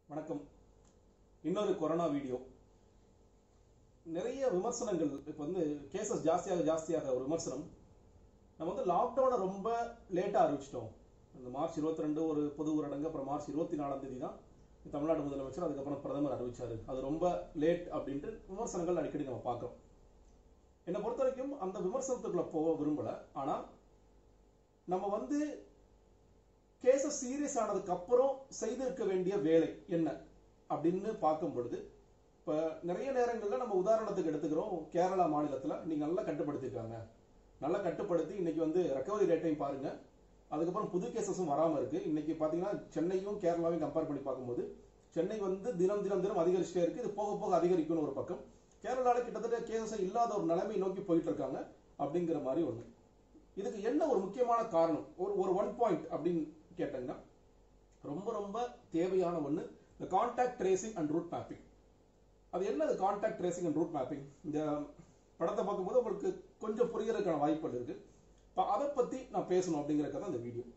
வணக்கம் இன்னொரு corona video நிறைய விமர்சனங்கள் இப்போ வந்து கேசஸ் ஜாஸ்தியாக ஜாஸ்தியாக ஒரு விமர்சனம் நம்ம வந்து லாக்டவுனை ரொம்ப லேட்டாக அறிவிச்சிட்டோம் இந்த மார்ச் 22 ஒரு பொது ஊரடங்கு அப்புறம் மார்ச் இருபத்தி நாலாம் தேதி தான் தமிழ்நாடு முதலமைச்சர் அதுக்கப்புறம் பிரதமர் அறிவிச்சாரு அது ரொம்ப லேட் அப்படின்ட்டு விமர்சனங்கள் அடிக்கடி நம்ம பார்க்குறோம் என்னை பொறுத்த வரைக்கும் அந்த விமர்சனத்துக்குள்ள போக விரும்பல ஆனா நம்ம வந்து கேசஸ் சீரியஸ் ஆனதுக்கு அப்புறம் செய்திருக்க வேண்டிய வேலை என்ன அப்படின்னு பார்க்கும் பொழுது இப்ப நிறைய நேரங்கள்ல நம்ம உதாரணத்துக்கு எடுத்துக்கிறோம் கேரளா மாநிலத்துல இன்னைக்கு நல்லா கட்டுப்படுத்திருக்காங்க நல்லா கட்டுப்படுத்தி இன்னைக்கு வந்து ரெக்கவரி ரேட்டையும் பாருங்க அதுக்கப்புறம் புது கேசஸும் வராம இருக்கு இன்னைக்கு பாத்தீங்கன்னா சென்னையும் கேரளாவையும் கம்பேர் பண்ணி பார்க்கும்போது சென்னை வந்து தினம் தினம் தினம் அதிகரிச்சுட்டே இருக்கு இது போக போக அதிகரிக்கும்னு ஒரு பக்கம் கேரளால கிட்டத்தட்ட கேசஸ் இல்லாத ஒரு நிலைமை நோக்கி போயிட்டு இருக்காங்க அப்படிங்கிற மாதிரி ஒண்ணு இதுக்கு என்ன ஒரு முக்கியமான காரணம் ஒரு ஒரு ஒன் பாயிண்ட் அப்படின்னு கேட்டீங்கன்னா ரொம்ப ரொம்ப தேவையான ஒண்ணு இந்த contact tracing and route mapping அது என்னது contact tracing and route mapping இந்த படத்தை பார்க்கும்போது உங்களுக்கு கொஞ்சம் புரியறதுக்கான வாய்ப்புகள் இருக்கு இப்போ அதை பத்தி நான் பேசணும் அப்படிங்கறதுக்கு இந்த வீடியோ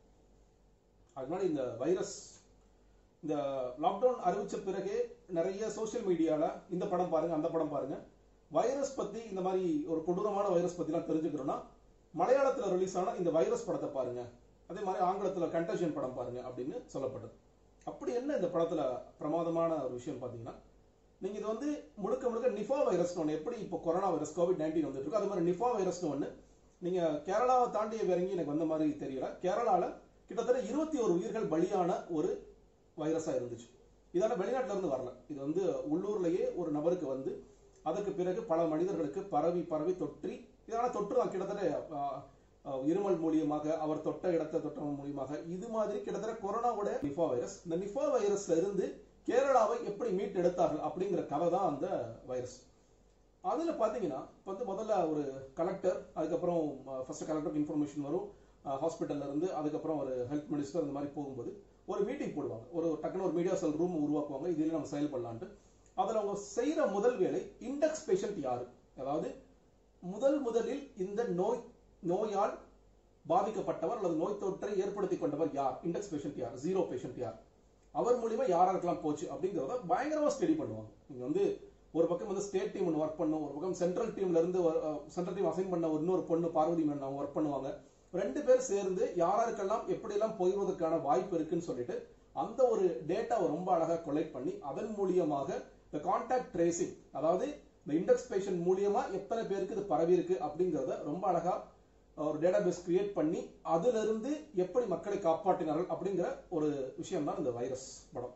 அது முன்னாடி இந்த வைரஸ் இந்த லாக்டவுன் அறிவிச்ச பிறகு நிறைய சோஷியல் மீடியால இந்த படம் பாருங்க அந்த படம் பாருங்க வைரஸ் பத்தி இந்த மாதிரி ஒரு கொடூரமான வைரஸ் பத்திலாம் தெரிஞ்சுக்கணும்னா மலையாளத்துல ரிலீஸ் ஆன இந்த வைரஸ் படத்தை பாருங்க அதே மாதிரி ஆங்கிலத்துல கண்டஷன் படம் பாருங்க அப்படின்னு சொல்லப்பட்டது அப்படி என்ன இந்த படத்துல பிரமாதமான ஒரு விஷயம் பாத்தீங்கன்னா நீங்க இது வந்து முழுக்க முழுக்க நிஃபா வைரஸ் ஒன்று எப்படி இப்போ கொரோனா வைரஸ் கோவிட் நைன்டீன் வந்துட்டு இருக்கு அது மாதிரி நிஃபா வைரஸ்னு ஒன்று நீங்க கேரளாவை தாண்டி இறங்கி எனக்கு வந்த மாதிரி தெரியல கேரளால கிட்டத்தட்ட இருபத்தி ஒரு உயிர்கள் பலியான ஒரு வைரஸா இருந்துச்சு இதான வெளிநாட்டுல இருந்து வரல இது வந்து உள்ளூர்லயே ஒரு நபருக்கு வந்து அதற்கு பிறகு பல மனிதர்களுக்கு பரவி பரவி தொற்றி இதனால தொற்று தான் கிட்டத்தட்ட ஆஹ், ஆஹ், இருமல் மூலியமாக அவர் தொட்ட இடத்தை தொட்ட மூலியமாக இது மாதிரி கிட்டத்தட்ட கொரோனாவோட நிஃபா வைரஸ் இந்த நிஃபா வைரஸ்ல இருந்து கேரளாவை எப்படி மீட் எடுத்தார்கள் அப்படிங்கிற கதை தான் அந்த வைரஸ் அதுல பாத்தீங்கன்னா இப்ப வந்து முதல்ல ஒரு கலெக்டர் அதுக்கப்புறம் ஃபர்ஸ்ட் கலெக்டருக்கு இன்ஃபர்மேஷன் வரும் ஹாஸ்பிட்டல்ல இருந்து அதுக்கப்புறம் ஒரு ஹெல்த் மினிஸ்டர் இந்த மாதிரி போகும்போது ஒரு மீட்டிங் போடுவாங்க ஒரு டக்குனு ஒரு மீடியா செல் ரூம் உருவாக்குவாங்க இதுல நம்ம செயல்படலான்ட்டு அதுல அவங்க செய்யற முதல் வேலை இண்டெக்ஸ் பேஷண்ட் யாரு அதாவது முதல் முதலில் இந்த நோய் நோயால் பாதிக்கப்பட்டவர் அல்லது நோய் தொற்றை ஏற்படுத்தி கொண்டவர் யார் இண்டெக்ஸ் பேஷண்ட் யார் ஜீரோ பேஷண்ட் யார் அவர் மூலியமா யாராருக்கெல்லாம் போச்சு அப்படிங்கறத பயங்கரமா ஸ்டடி பண்ணுவாங்க நீங்க வந்து ஒரு பக்கம் வந்து ஸ்டேட் டீம் ஒன்று ஒர்க் பண்ணும் ஒரு பக்கம் சென்ட்ரல் டீம்ல இருந்து சென்ட்ரல் டீம் அசைன் பண்ண ஒரு இன்னொரு பொண்ணு பார்வதி மேன் அவங்க ஒர்க் பண்ணுவாங்க ரெண்டு பேர் சேர்ந்து யாராருக்கெல்லாம் எப்படி எல்லாம் போயிடுவதற்கான வாய்ப்பு இருக்குன்னு சொல்லிட்டு அந்த ஒரு டேட்டாவை ரொம்ப அழகா கொலெக்ட் பண்ணி அதன் மூலியமாக இந்த கான்டாக்ட் ட்ரேசிங் அதாவது இந்த இண்டெக்ஸ் பேஷண்ட் மூலியமா எத்தனை பேருக்கு இது பரவி இருக்கு அப்படிங்கறத ரொம்ப அழகா ஒரு டேட்டாபேஸ் கிரியேட் பண்ணி அதுல இருந்து எப்படி மக்களை காப்பாற்றினார்கள் அப்படிங்கிற ஒரு விஷயம் தான் இந்த வைரஸ் படம்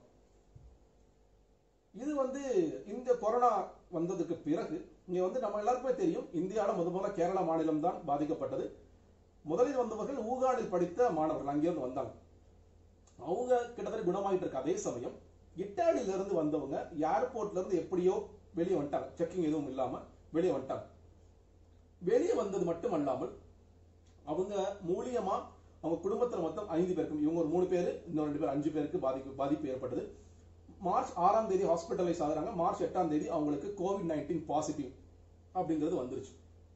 இது வந்து இந்த கொரோனா வந்ததுக்கு பிறகு இங்க வந்து நம்ம எல்லாருக்குமே தெரியும் இந்தியாவில் முத முதல்ல கேரளா மாநிலம் தான் பாதிக்கப்பட்டது முதலில் வந்தவர்கள் ஊகானில் படித்த மாணவர்கள் அங்கிருந்து வந்தாங்க அவங்க கிட்டத்தட்ட குணமாயிட்டு இருக்க அதே சமயம் இட்டாலியில இருந்து வந்தவங்க ஏர்போர்ட்ல இருந்து எப்படியோ வெளியே வந்துட்டாங்க செக்கிங் எதுவும் இல்லாம வெளியே வந்துட்டாங்க வெளியே வந்தது மட்டும் அல்லாமல் அவங்க மூலியமா அவங்க குடும்பத்துல மொத்தம் ஐந்து பேருக்கும் இவங்க ஒரு மூணு பேரு இன்னும் ரெண்டு பேர் அஞ்சு பேருக்கு பாதிப்பு பாதிப்பு ஏற்பட்டது மார்ச் ஆறாம் தேதி ஹாஸ்பிட்டலைஸ் ஆகுறாங்க மார்ச் எட்டாம் தேதி அவங்களுக்கு கோவிட் நைன்டீன் பாசிட்டிவ் அப்படிங்கிறது வந்துருச்சு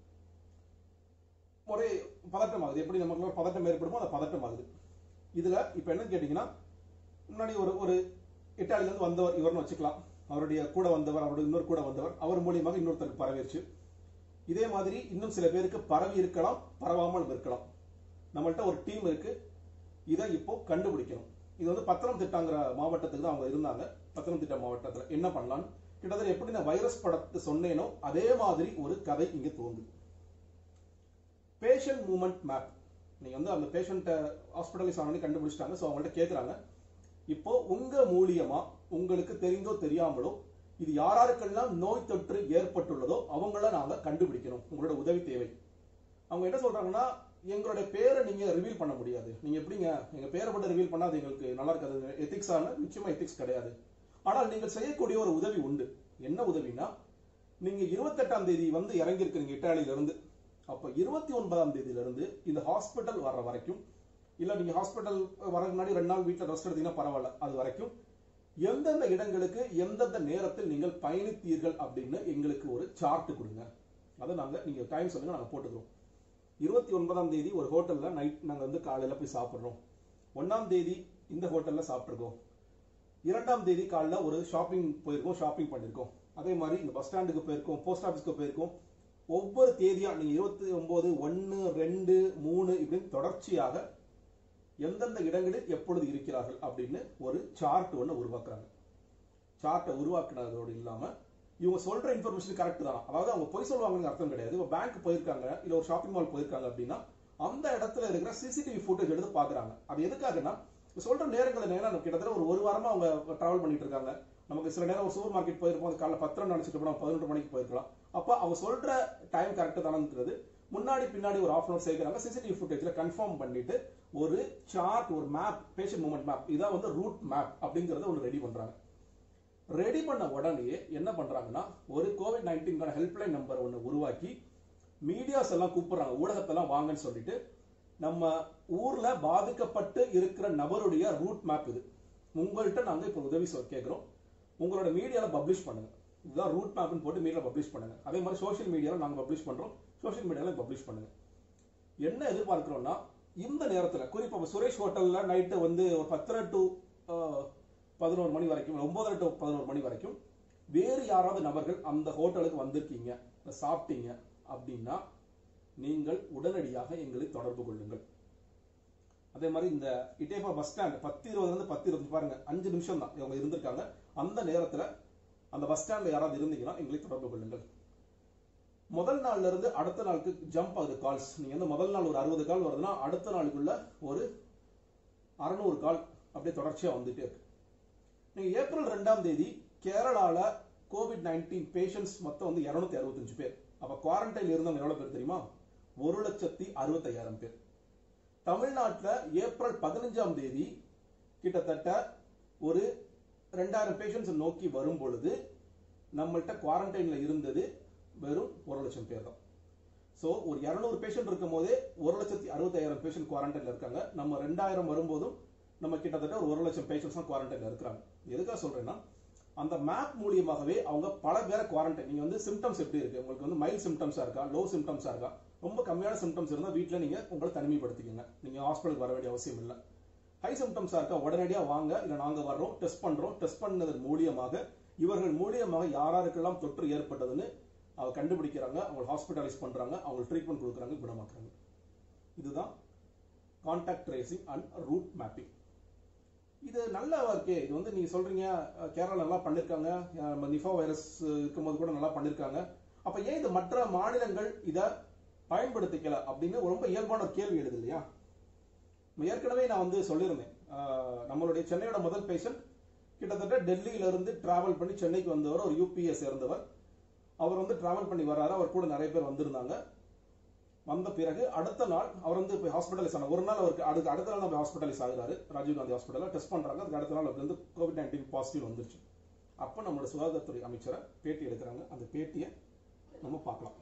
ஒரே பதட்டம் ஆகுது எப்படி நமக்கு ஒரு பதட்டம் ஏற்படுமோ அந்த பதட்டம் ஆகுது இதுல இப்ப என்ன கேட்டீங்கன்னா முன்னாடி ஒரு ஒரு இட்டாலில இருந்து வந்தவர் இவர்னு வச்சுக்கலாம் அவருடைய கூட வந்தவர் அவருடைய இன்னொரு கூட வந்தவர் அவர் மூலியமாக இன்னொருத்தருக்கு பரவிருச்சு இதே மாதிரி இன்னும் சில பேருக்கு பரவி இருக்கலாம் பரவாமல் இருக்கலாம் நம்மள்ட்ட ஒரு டீம் இருக்கு இதை இப்போ கண்டுபிடிக்கணும் இது வந்து பத்தனம்திட்டாங்கிற மாவட்டத்துக்கு தான் அவங்க இருந்தாங்க பத்தனம்திட்டா மாவட்டத்துல என்ன பண்ணலாம்னு கிட்டத்தட்ட எப்படி நான் வைரஸ் படத்தை சொன்னேனோ அதே மாதிரி ஒரு கதை இங்க தோங்குது பேஷண்ட் மூவ்மெண்ட் மேப் நீங்க வந்து அந்த பேஷண்ட்டை ஹாஸ்பிட்டலைஸ் ஆனோடனே கண்டுபிடிச்சிட்டாங்க ஸோ அவங்கள்ட்ட கேட்குறாங்க இப்போ உங்க மூலியமா உங்களுக்கு தெரிந்தோ தெரியாமலோ இது யாராருக்கெல்லாம் நோய் தொற்று ஏற்பட்டுள்ளதோ அவங்கள நாங்க கண்டுபிடிக்கணும் உங்களோட உதவி தேவை அவங்க என்ன சொல்றாங்கன்னா எங்களுடைய பேரை நீங்க ரிவீல் பண்ண முடியாது நீங்க எப்படிங்க எங்க பேரை மட்டும் ரிவீல் பண்ணா அது எங்களுக்கு நல்லா இருக்காது எத்திக்ஸ் ஆன நிச்சயமா எத்திக்ஸ் கிடையாது ஆனால் நீங்கள் செய்யக்கூடிய ஒரு உதவி உண்டு என்ன உதவினா நீங்க இருபத்தெட்டாம் தேதி வந்து இறங்கி இருக்கிறீங்க இட்டாலியில இருந்து அப்ப இருபத்தி ஒன்பதாம் தேதியில இருந்து இந்த ஹாஸ்பிட்டல் வர்ற வரைக்கும் இல்ல நீங்க ஹாஸ்பிட்டல் வர முன்னாடி ரெண்டு நாள் வீட்டுல ரெஸ்ட் எடுத்தீங்கன்னா பரவாயில்ல அது வரைக்கும் எந்தெந்த இடங்களுக்கு எந்தெந்த நேரத்தில் நீங்கள் பயணித்தீர்கள் அப்படின்னு எங்களுக்கு ஒரு சார்ட் கொடுங்க அதை நாங்க நீங்க டைம் சொல்லுங்க நாங்க போட்டுக்கிறோம் இருபத்தி ஒன்பதாம் தேதி ஒரு ஹோட்டல்ல நைட் நாங்க வந்து காலையில போய் சாப்பிடுறோம் ஒன்னாம் தேதி இந்த ஹோட்டல்ல சாப்பிட்டுருக்கோம் இரண்டாம் தேதி காலைல ஒரு ஷாப்பிங் போயிருக்கோம் ஷாப்பிங் பண்ணியிருக்கோம் அதே மாதிரி இந்த பஸ் ஸ்டாண்டுக்கு போயிருக்கோம் போஸ்ட் ஆஃபீஸ்க்கு போயிருக்கோம் ஒவ்வொரு தேதியா நீங்க இருபத்தி ஒன்பது ஒன்று ரெண்டு மூணு இப்படின்னு தொடர்ச்சியாக எந்தெந்த இடங்களில் எப்பொழுது இருக்கிறார்கள் அப்படின்னு ஒரு சார்ட் ஒன்று உருவாக்குறாங்க சார்ட்டை உருவாக்குனதோடு இல்லாம இவங்க சொல்ற இன்ஃபர்மேஷன் கரெக்ட் தான் அதாவது அவங்க பொய் சொல்லுவாங்கன்னு அர்த்தம் கிடையாது இப்போ பேங்க் போயிருக்காங்க இல்ல ஒரு ஷாப்பிங் மால் போயிருக்காங்க அப்படின்னா அந்த இடத்துல இருக்கிற சிசிடிவி ஃபுட்டேஜ் எடுத்து பாக்குறாங்க அது எதுக்காகன்னா இப்ப சொல்ற நேரங்கள் நேரம் நம்ம கிட்டத்தட்ட ஒரு ஒரு வாரமா அவங்க டிராவல் பண்ணிட்டு இருக்காங்க நமக்கு சில நேரம் ஒரு சூப்பர் மார்க்கெட் போயிருப்போம் அது காலைல பத்து ரூபா நினைச்சிட்டு போனா பதினொன்று மணிக்கு போயிருக்கலாம் அப்போ அவங்க சொல்ற டைம் கரெக்ட் தானங்கிறது முன்னாடி பின்னாடி ஒரு ஆஃப் அன் அவர் சேர்க்கிறாங்க சிசிடிவி ஃபுட்டேஜ்ல கன்ஃபார்ம் பண்ணிட்டு ஒரு சார்ட் ஒரு மேப் பேஷண்ட் மூமெண்ட் மேப் இதான் வந்து ரூட் மேப் அப்படிங்கறத ஒன்று ரெடி பண்றாங்க ரெடி பண்ண உடனே என்ன பண்றாங்கன்னா ஒரு கோவிட் நைன்டீன்கான ஹெல்ப்லைன் நம்பர் ஒன்று உருவாக்கி மீடியாஸ் எல்லாம் கூப்பிடுறாங்க ஊடகத்தெல்லாம் வாங்கன்னு சொல்லிட்டு நம்ம ஊர்ல பாதிக்கப்பட்டு இருக்கிற நபருடைய ரூட் மேப் இது உங்கள்கிட்ட நாங்க இப்போ உதவி சொல் கேட்கிறோம் உங்களோட மீடியால பப்ளிஷ் பண்ணுங்க இதுதான் ரூட் மேப்னு போட்டு மீடியால பப்ளிஷ் பண்ணுங்க அதே மாதிரி சோஷியல் மீடியால நாங்க பப்ளிஷ் பண்றோம் சோஷியல் மீடியால பப்ளிஷ் பண்ணுங்க என்ன எதிர்பார்க்கிறோம்னா இந்த நேரத்துல குறிப்பா இப்ப சுரேஷ் ஹோட்டல்ல நைட்டு வந்து ஒரு பத்தரை டு பதினோரு மணி வரைக்கும் ஒன்பதரை டு பதினோரு மணி வரைக்கும் வேறு யாராவது நபர்கள் அந்த ஹோட்டலுக்கு வந்திருக்கீங்க இல்ல சாப்பிட்டீங்க அப்படின்னா நீங்கள் உடனடியாக எங்களை தொடர்பு கொள்ளுங்கள் அதே மாதிரி இந்த இட்டேஃபா பஸ் ஸ்டாண்ட் பத்து இருபதுல இருந்து பத்து இருபது பாருங்க அஞ்சு நிமிஷம் தான் இவங்க இருந்திருக்காங்க அந்த நேரத்துல அந்த பஸ் ஸ்டாண்ட்ல யாராவது இருந்தீங்கன்னா எங்களை தொடர்பு கொள்ளுங்கள் முதல் நாள்ல இருந்து அடுத்த நாளுக்கு ஜம்ப் ஆகுது கால்ஸ் நீங்க வந்து முதல் நாள் ஒரு அறுபது கால் வருதுன்னா அடுத்த நாளுக்குள்ள ஒரு அறுநூறு கால் அப்படியே தொடர்ச்சியா வந்துட்டே இருக்கு நீங்க ஏப்ரல் ரெண்டாம் தேதி கேரளால கோவிட் நைன்டீன் பேஷண்ட்ஸ் மொத்தம் வந்து இருநூத்தி அறுபத்தஞ்சு பேர் அப்ப குவாரண்டைன்ல இருந்தவங்க எவ்வளவு பேர் தெரியுமா ஒரு லட்சத்தி அறுபத்தையாயிரம் பேர் தமிழ்நாட்டுல ஏப்ரல் பதினஞ்சாம் தேதி கிட்டத்தட்ட ஒரு ரெண்டாயிரம் பேஷண்ட்ஸ் நோக்கி வரும் பொழுது நம்மள்ட்ட குவாரண்டைன்ல இருந்தது வெறும் ஒரு லட்சம் பேர் தான் ஸோ ஒரு இரநூறு பேஷண்ட் இருக்கும் போதே ஒரு லட்சத்தி அறுபத்தாயிரம் பேஷண்ட் குவாரண்டைன்ல இருக்காங்க நம்ம ரெண்டாயிரம் வரும்போதும் நம்ம கிட்டத்தட்ட ஒரு ஒரு லட்சம் பேஷண்ட்ஸ் தான் குவாரண்டைன்ல இருக்கிறாங்க எதுக்காக சொல்றேன்னா அந்த மேப் மூலியமாகவே அவங்க பல பேரை குவாரண்டைன் நீங்க வந்து சிம்டம்ஸ் எப்படி இருக்கு உங்களுக்கு வந்து மைல்ட் சிம்டம்ஸா இருக்கா லோ சிம்டம்ஸா இருக்கா ரொம்ப கம்மியான சிம்டம்ஸ் இருந்தா வீட்ல நீங்க உங்களை தனிமைப்படுத்திக்கங்க நீங்க ஹாஸ்பிட்டலுக்கு வர வேண்டிய அவசியம் இல்லை ஹை சிம்டம்ஸா இருக்கா உடனடியா வாங்க இல்ல நாங்க வர்றோம் டெஸ்ட் பண்றோம் டெஸ்ட் பண்ணதன் மூலியமாக இவர்கள் மூலியமாக யாராருக்கெல்லாம் தொற்று ஏற்பட்டதுன்னு அவங்க கண்டுபிடிக்கிறாங்க அவங்க ஹாஸ்பிட்டலைஸ் பண்றாங்க அவங்க ட்ரீட்மெண்ட் கொடுக்குறாங்க குணமாக்குறாங்க இதுதான் contact tracing and route mapping இது நல்ல இருக்கே இது வந்து நீங்க சொல்றீங்க அஹ், கேரளா நல்லா பண்ணிருக்காங்க அஹ், நிஃபா வைரஸ் இருக்கும்போது கூட நல்லா பண்ணிருக்காங்க அப்ப ஏன் இது மற்ற மாநிலங்கள் இத பயன்படுத்திக்கல அப்படின்னு ரொம்ப இயல்பான ஒரு கேள்வி எழுது இல்லையா நம்ம ஏற்கனவே நான் வந்து சொல்லியிருந்தேன் அஹ், நம்மளுடைய சென்னையோட முதல் பேஷண்ட் கிட்டத்தட்ட டெல்லியில இருந்து டிராவல் பண்ணி சென்னைக்கு வந்தவர் ஒரு யூபிஎஸ் சேர்ந்தவர் அவர் வந்து டிராவல் பண்ணி வர்றாரு அவர் கூட நிறைய பேர் வந்திருந்தாங்க வந்த பிறகு அடுத்த நாள் அவர் வந்து போய் ஹாஸ்பிட்டலைஸ் ஆன ஒரு நாள் அவருக்கு அடுத்த அடுத்த நாள் போய் ஹாஸ்பிட்டலைஸ் ஆகுறாரு ராஜீவ் காந்தி ஹாஸ்பிட்டலில் டெஸ்ட் பண்றாங்க அதுக்கு அடுத்த நாள் அவருக்கு வந்து கோவிட் நைன்டீன் பாசிட்டிவ் வந்துருச்சு அப்போ நம்மளோட சுகாதாரத்துறை அமைச்சரை பேட்டி எடுக்கிறாங்க அந்த பேட்டியை நம்ம பார்க்கலாம்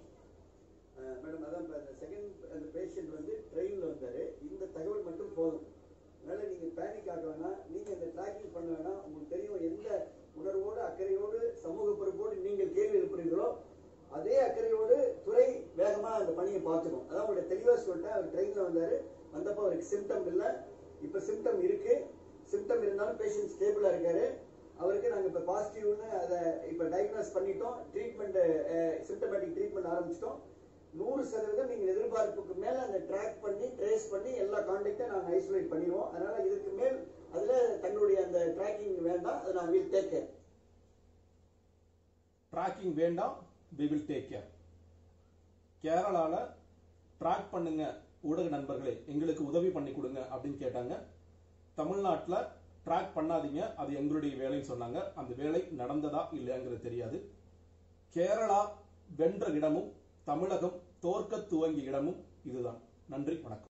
மேடம் அதான் இப்ப அந்த செகண்ட் அந்த பேஷண்ட் வந்து ட்ரெயினில் வந்தாரு இந்த தகவல் மட்டும் போதும் அதனால நீங்க பேனிக் ஆக வேணாம் நீங்க இந்த ட்ராக்கிங் பண்ண வேணாம் உங்களுக்கு தெரியும் எந்த உணர்வோடு அக்கறையோடு சமூக பொறுப்போடு நீங்கள் கேள்வி எழுப்புறீங்களோ அதே அக்கறையோடு துறை வேகமா அந்த பணியை பார்த்துக்கும் அதான் உங்களுடைய தெளிவா சொல்லிட்டேன் அவர் ட்ரெயின்ல வந்தாரு வந்தப்போ அவருக்கு சிம்டம் இல்லை இப்ப சிம்டம் இருக்கு சிம்டம் இருந்தாலும் பேஷண்ட் ஸ்டேபிளா இருக்காரு அவருக்கு நாங்க இப்ப பாசிட்டிவ்னு அதை இப்ப டயக்னோஸ் பண்ணிட்டோம் ட்ரீட்மெண்ட் சிம்டமேட்டிக் ட்ரீட்மெண்ட் ஆரம்பிச்சிட்டோம் நூறு சதவீதம் நீங்க எதிர்பார்ப்புக்கு மேல அந்த ட்ராக் பண்ணி ட்ரேஸ் பண்ணி எல்லா கான்டாக்டையும் நாங்க ஐசோலேட் பண்ணிடுவோம் அதனால இதுக்கு மேல் அதுல தங்களுடைய அந்த ட்ராக்கிங் வேண்டாம் அதை நான் வில் டேக் கேர் ட்ராக்கிங் வேண்டாம் we will டேக் கேர் கேரளால ட்ராக் பண்ணுங்க ஊடக நண்பர்களே எங்களுக்கு உதவி பண்ணி கொடுங்க அப்படின்னு கேட்டாங்க தமிழ்நாட்டில் ட்ராக் பண்ணாதீங்க அது எங்களுடைய வேலைன்னு சொன்னாங்க அந்த வேலை நடந்ததா இல்லையாங்கிறது தெரியாது கேரளா வென்ற இடமும் தமிழகம் தோற்க துவங்கிய இடமும் இதுதான் நன்றி வணக்கம்